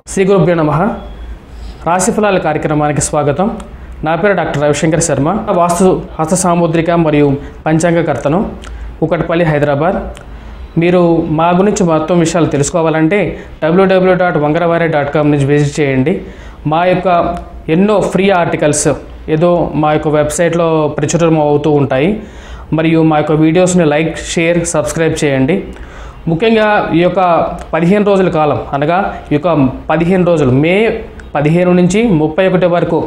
శ్రీ గురుభ్యో నమ రాశిఫలాల కార్యక్రమానికి స్వాగతం నా పేరు డాక్టర్ రవిశంకర్ శర్మ వాస్తు హస్త సాముద్రిక మరియు పంచాంగకర్తను కుకట్పల్లి హైదరాబాద్ మీరు మా గురించి మొత్తం విషయాలు తెలుసుకోవాలంటే WWW dot Vangaravari dot com నుంచి విజిట్ చేయండి మా యొక్క ఎన్నో ఫ్రీ ఆర్టికల్స్ ఏదో మా యొక్క వెబ్సైట్లో ప్రచురం అవుతూ ఉంటాయి మరియు మా యొక్క వీడియోస్ని లైక్ షేర్ సబ్స్క్రైబ్ చేయండి ముఖ్యంగా ఈ యొక్క పదిహేను రోజుల కాలం అనగా ఈ యొక్క పదిహేను రోజులు మే పదిహేను నుంచి ముప్పై ఒకటి వరకు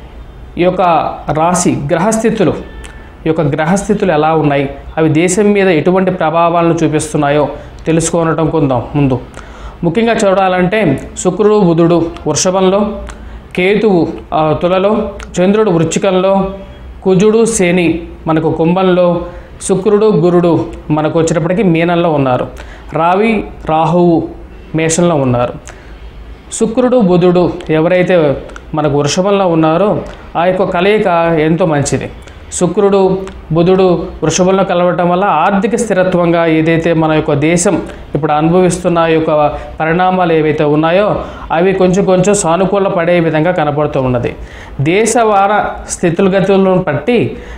ఈ యొక్క రాశి గ్రహస్థితులు ఈ యొక్క గ్రహస్థితులు ఎలా ఉన్నాయి అవి దేశం మీద ఎటువంటి ప్రభావాలను చూపిస్తున్నాయో తెలుసుకోవటం కొందాం ముందు ముఖ్యంగా చూడాలంటే శుక్రుడు బుధుడు వృషభంలో కేతువు ఆ, తులలో చంద్రుడు వృచ్చికంలో కుజుడు శని మనకు కుంభంలో శుక్రుడు గురుడు మనకు వచ్చేటప్పటికి మీనంలో ఉన్నారు రావి రాహువు మేషంలో ఉన్నారు శుక్రుడు బుధుడు ఎవరైతే మనకు వృషభంలో ఉన్నారో ఆ యొక్క కలయిక ఎంతో మంచిది శుక్రుడు బుధుడు వృషభంలో కలవటం వల్ల ఆర్థిక స్థిరత్వంగా ఏదైతే మన యొక్క దేశం ఇప్పుడు అనుభవిస్తున్న ఈ యొక్క పరిణామాలు ఏవైతే ఉన్నాయో అవి కొంచెం కొంచెం సానుకూల పడే విధంగా కనపడుతూ ఉన్నది దేశవార స్థితులగతులను బట్టి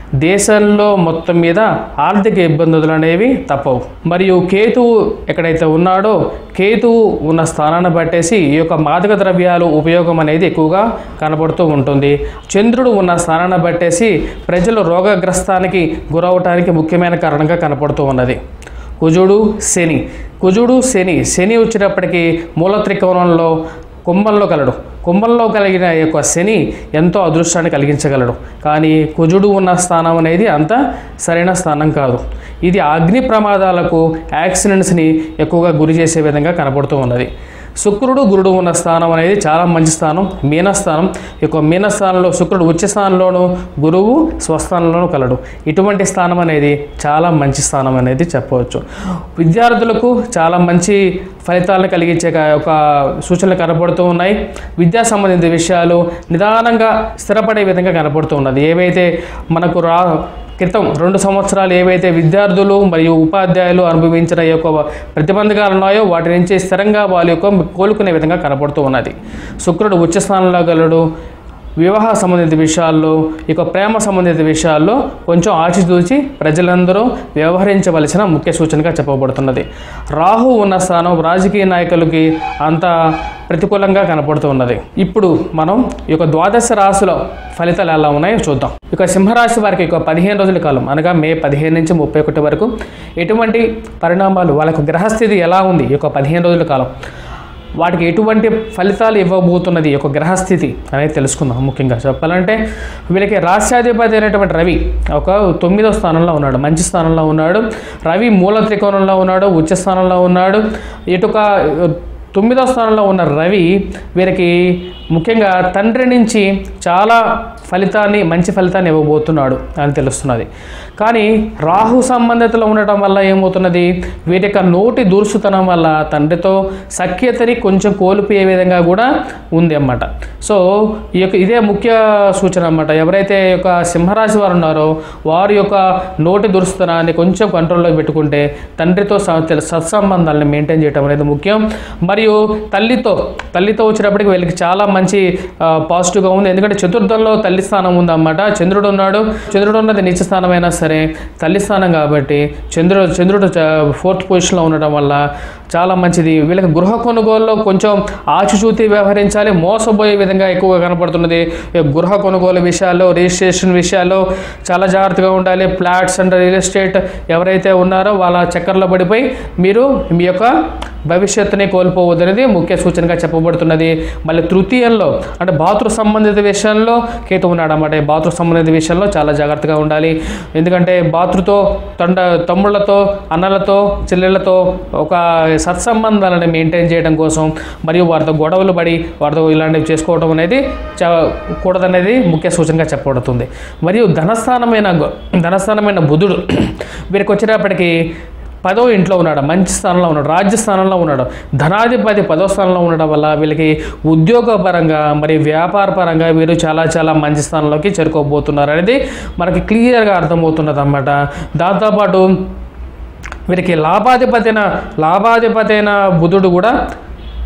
దేశంలో మొత్తం మీద ఆర్థిక ఇబ్బందులు అనేవి తప్పవు మరియు కేతువు ఎక్కడైతే ఉన్నాడో కేతువు ఉన్న స్థానాన్ని బట్టేసి ఈ యొక్క మాదక ద్రవ్యాలు ఉపయోగం అనేది ఎక్కువగా కనబడుతూ ఉంటుంది చంద్రుడు ఉన్న స్థానాన్ని బట్టేసి ప్రజలు రోగగ్రస్తానికి గురవటానికి ముఖ్యమైన కారణంగా కనపడుతూ ఉన్నది కుజుడు శని కుజుడు శని శని వచ్చేటప్పటికి మూల త్రికోణంలో కుంభంలో కలడు కుంభంలో కలిగిన ఈ యొక్క శని ఎంతో అదృష్టాన్ని కలిగించగలడు కానీ కుజుడు ఉన్న స్థానం అనేది అంత సరైన స్థానం కాదు ఇది అగ్ని ప్రమాదాలకు యాక్సిడెంట్స్ని ఎక్కువగా గురి చేసే విధంగా కనపడుతూ ఉన్నది శుక్రుడు గురుడు ఉన్న స్థానం అనేది చాలా మంచి స్థానం మీనస్థానం ఈ యొక్క మీనస్థానంలో శుక్రుడు ఉచ్చ స్థానంలోను గురువు స్వస్థానంలోనూ కలడు ఇటువంటి స్థానం అనేది చాలా మంచి స్థానం అనేది చెప్పవచ్చు విద్యార్థులకు చాలా మంచి ఫలితాలను కలిగించే క- ఒక సూచనలు కనబడుతూ ఉన్నాయి విద్యా సంబంధిత విషయాలు నిదానంగా స్థిరపడే విధంగా కనబడుతూ ఉన్నది ఏవైతే మనకు రా క్రితం రెండు సంవత్సరాలు ఏవైతే విద్యార్థులు మరియు ఉపాధ్యాయులు అనుభవించిన ఈ యొక్క ప్రతిబంధకాలు ఉన్నాయో వాటి నుంచి స్థిరంగా వాళ్ళ యొక్క కోలుకునే విధంగా కనపడుతూ ఉన్నది శుక్రుడు ఉచ్చ స్థానంలో గలడు వివాహ సంబంధిత విషయాల్లో ఇక ప్రేమ సంబంధిత విషయాల్లో కొంచెం ఆచితూచి ప్రజలందరూ వ్యవహరించవలసిన ముఖ్య సూచనగా చెప్పబడుతున్నది రాహు ఉన్న స్థానం రాజకీయ నాయకులకి అంత ప్రతికూలంగా కనపడుతూ ఉన్నది ఇప్పుడు మనం ఈ యొక్క ద్వాదశ రాశుల ఫలితాలు ఎలా ఉన్నాయో చూద్దాం ఇక సింహరాశి వారికి ఇక పదిహేను రోజుల కాలం అనగా మే పదిహేను నుంచి ముప్పై ఒకటి వరకు ఎటువంటి పరిణామాలు వాళ్ళకు గ్రహస్థితి ఎలా ఉంది ఈ యొక్క పదిహేను రోజుల కాలం వాటికి ఎటువంటి ఫలితాలు ఇవ్వబోతున్నది ఈ యొక్క గ్రహస్థితి అనేది తెలుసుకుందాం ముఖ్యంగా చెప్పాలంటే వీళ్ళకి రాష్ట్రాధిపతి అయినటువంటి రవి ఒక తొమ్మిదో స్థానంలో ఉన్నాడు మంచి స్థానంలో ఉన్నాడు రవి మూల త్రికోణంలో ఉన్నాడు ఉచ్చ స్థానంలో ఉన్నాడు ఇటుక తొమ్మిదో స్థానంలో ఉన్న రవి వీరికి ముఖ్యంగా తండ్రి నుంచి చాలా ఫలితాన్ని మంచి ఫలితాన్ని ఇవ్వబోతున్నాడు అని తెలుస్తున్నది కానీ రాహు సంబంధితలో ఉండటం వల్ల ఏమవుతున్నది వీరి యొక్క నోటి దురుసుతనం వల్ల తండ్రితో సఖ్యతని కొంచెం కోల్పోయే విధంగా కూడా ఉంది అన్నమాట సో ఈ యొక్క ఇదే ముఖ్య సూచన అన్నమాట ఎవరైతే ఈ యొక్క సింహరాశి వారు ఉన్నారో వారి యొక్క నోటి దురుసుతనాన్ని కొంచెం కంట్రోల్లో పెట్టుకుంటే తండ్రితో స- తెల- సత్సంబంధాలను మెయింటైన్ చేయడం అనేది ముఖ్యం మరియు తల్లితో తల్లితో వచ్చినప్పటికి వీళ్ళకి చాలా మంచి ఆ, పాజిటివ్గా ఉంది ఎందుకంటే చతుర్థంలో తల్లి స్థానం ఉందన్నమాట చంద్రుడు ఉన్నాడు చంద్రుడు ఉన్నది నీచ స్థానం అయినా సరే తల్లి స్థానం కాబట్టి చంద్రుడు చంద్రుడు ఫోర్త్ పొజిషన్లో ఉండడం వల్ల చాలా మంచిది వీళ్ళకి గృహ కొనుగోలులో కొంచెం ఆచిచూతి వ్యవహరించాలి మోసపోయే విధంగా ఎక్కువగా కనపడుతున్నది ఈ గృహ కొనుగోలు విషయాల్లో రిజిస్ట్రేషన్ విషయాల్లో చాలా జాగ్రత్తగా ఉండాలి ఫ్లాట్స్ అండ్ రియల్ ఎస్టేట్ ఎవరైతే ఉన్నారో వాళ్ళ చక్కర్లో పడిపోయి మీరు మీ యొక్క భవిష్యత్తుని కోల్పోవద్దు అనేది ముఖ్య సూచనగా చెప్పబడుతున్నది మళ్ళీ తృతీయంలో అంటే బాతృ సంబంధిత విషయంలో కేతు ఉన్నాడు అన్నమాట ఈ బాతృ సంబంధిత విషయంలో చాలా జాగ్రత్తగా ఉండాలి ఎందుకంటే బాతృతో తండ తమ్ముళ్ళతో అన్నలతో చెల్లెళ్ళతో ఒక సత్సంబంధాలను మెయింటైన్ చేయడం కోసం మరియు వారితో గొడవలు పడి వారితో ఇలాంటివి చేసుకోవడం అనేది చా కూడదనేది ముఖ్య సూచనగా చెప్పబడుతుంది మరియు ధనస్థానమైన గ- ధనస్థానమైన బుధుడు వీరికి వచ్చేటప్పటికి పదో ఇంట్లో ఉన్నాడు మంచి స్థానంలో ఉన్నాడు రాజ్య స్థానంలో ఉన్నాడు ధనాధిపతి పదో స్థానంలో ఉండడం వల్ల వీళ్ళకి ఉద్యోగపరంగా మరి వ్యాపార పరంగా వీరు చాలా చాలా మంచి స్థానంలోకి చేరుకోబోతున్నారు అనేది మనకి క్లియర్గా అర్థమవుతున్నది అన్నమాట దాంతోపాటు వీరికి లాభాధిపతి అయిన లాభాధిపతి అయిన బుధుడు కూడా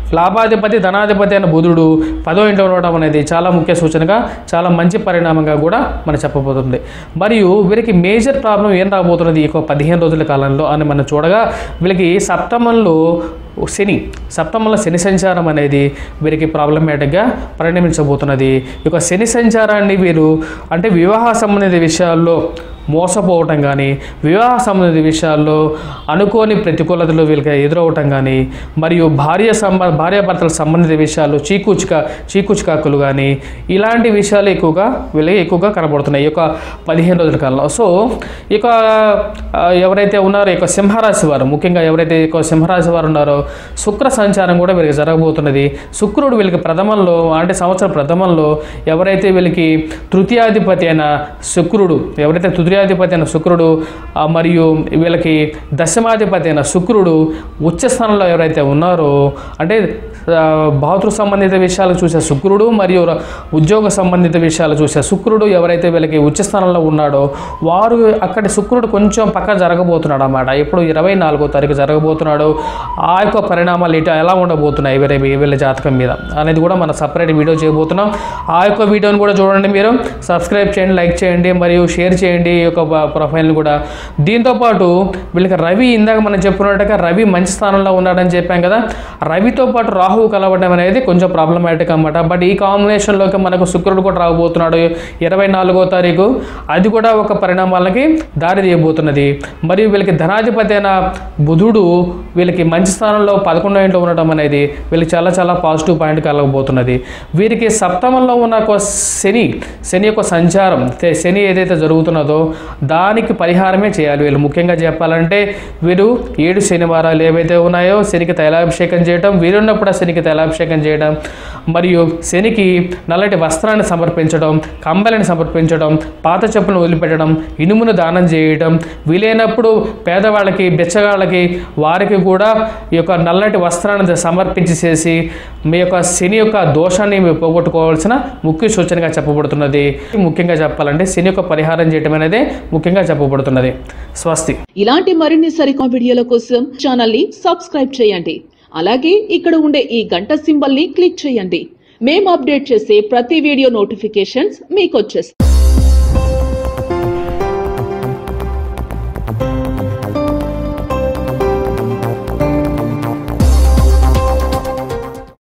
లాభాధిపతి ధనాధిపతి అయిన బుధుడు పదో ఇంట్లో ఉండడం అనేది చాలా ముఖ్య సూచనగా చాలా మంచి పరిణామంగా కూడా మనం చెప్పబోతుంది మరియు వీరికి మేజర్ ప్రాబ్లం ఏం రాబోతున్నది ఈ యొక్క పదిహేను రోజుల కాలంలో అని మనం చూడగా వీళ్ళకి సప్తమంలో శని సప్తమంలో శని సంచారం అనేది వీరికి ప్రాబ్లమేటిక్గా పరిణమించబోతున్నది ఈ యొక్క శని సంచారాన్ని వీరు అంటే వివాహ సంబంధిత విషయాల్లో మోసపోవటం కానీ వివాహ సంబంధిత విషయాల్లో అనుకోని ప్రతికూలతలు వీళ్ళకి ఎదురవటం కానీ మరియు భార్య సంబ భార్యాభర్తల సంబంధిత విషయాల్లో చీకూచిక చీకూచికాకులు కానీ ఇలాంటి విషయాలు ఎక్కువగా వీళ్ళకి ఎక్కువగా కనబడుతున్నాయి ఈ యొక్క పదిహేను రోజుల కాలంలో సో ఈ యొక్క ఆ, ఎవరైతే ఉన్నారో ఈ యొక్క సింహరాశి వారు ముఖ్యంగా ఎవరైతే ఈ యొక్క సింహరాశి వారు ఉన్నారో శుక్ర సంచారం కూడా వీళ్ళకి జరగబోతున్నది శుక్రుడు వీళ్ళకి ప్రథమంలో అంటే సంవత్సరం ప్రథమంలో ఎవరైతే వీళ్ళకి తృతీయాధిపతి అయిన శుక్రుడు ఎవరైతే తృతీయాధిపతి అయిన శుక్రుడు ఆ, మరియు వీళ్ళకి దశమాధిపతి అయిన శుక్రుడు ఉచ్చ స్థానంలో ఎవరైతే ఉన్నారో అంటే ఆ, భాతృ సంబంధిత విషయాలు చూసే శుక్రుడు మరియు ర- ఉద్యోగ సంబంధిత విషయాలు చూసే శుక్రుడు ఎవరైతే వీళ్ళకి ఉచ్చ స్థానంలో ఉన్నాడో వారు అక్కడి శుక్రుడు కొంచెం పక్క జరగబోతున్నాడు అన్నమాట ఇప్పుడు ఇరవై నాలుగో తారీఖు జరగబోతున్నాడు ఆ యొక్క పరిణామాలు ఇటు ఎలా ఉండబోతున్నాయి వేరే వీళ్ళ జాతకం మీద అనేది కూడా మనం సపరేట్ వీడియో చేయబోతున్నాం ఆ యొక్క వీడియోని కూడా చూడండి మీరు సబ్స్క్రైబ్ చేయండి లైక్ చేయండి మరియు షేర్ చేయండి ఈ యొక్క బ- ప్రొఫైల్ని కూడా దీంతోపాటు వీళ్ళకి రవి ఇందాక మనం చెప్పుకున్నట్టుగా రవి మంచి స్థానంలో ఉన్నాడని చెప్పాం కదా రవితో పాటు రాహువు కలవడం అనేది కొంచెం ప్రాబ్లమాటిక్ అన్నమాట బట్ ఈ కాంబినేషన్లోకి మనకు శుక్రుడు కూడా రాబోతున్నాడు ఇరవై నాలుగో తారీఖు అది కూడా ఒక పరిణామాలకి దారి తీయబోతున్నది మరియు వీళ్ళకి ధనాధిపతి అయిన బుధుడు వీళ్ళకి మంచి స్థానంలో పదకొండో ఇంట్లో ఉండడం అనేది వీళ్ళకి చాలా చాలా పాజిటివ్ పాయింట్ కలగబోతున్నది వీరికి సప్తమంలో ఉన్న ఒక శని శని యొక్క సంచారం తే- శని ఏదైతే జరుగుతున్నదో దానికి పరిహారమే చేయాలి వీళ్ళు ముఖ్యంగా చెప్పాలంటే వీరు ఏడు శనివారాలు ఏవైతే ఉన్నాయో శనికి తైలాభిషేకం చేయడం వీరున్నప్పుడు ఆ శనికి తైలాభిషేకం చేయడం మరియు శనికి నల్లటి వస్త్రాన్ని సమర్పించడం కంబలిని సమర్పించడం పాత చెప్పులను వదిలిపెట్టడం ఇనుమును దానం చేయడం వీలైనప్పుడు పేదవాళ్ళకి బెచ్చగాళ్ళకి వారికి కూడా ఈ యొక్క నల్లటి వస్త్రాన్ని సమర్పించి చేసి మీ యొక్క శని యొక్క దోషాన్ని మీరు పోగొట్టుకోవాల్సిన ముఖ్య సూచనగా చెప్పబడుతున్నది ముఖ్యంగా చెప్పాలంటే శని యొక్క పరిహారం చేయడం అనేది ముఖ్యంగా చెప్పబడుతున్నది స్వస్తి ఇలాంటి మరిన్ని సరికొత్త వీడియోల కోసం ఛానల్ ని సబ్స్క్రైబ్ చేయండి అలాగే ఇక్కడ ఉండే ఈ గంట సింబల్ ని క్లిక్ చేయండి మేము అప్డేట్ చేసే ప్రతి వీడియో నోటిఫికేషన్స్ మీకు వచ్చేస్తాయి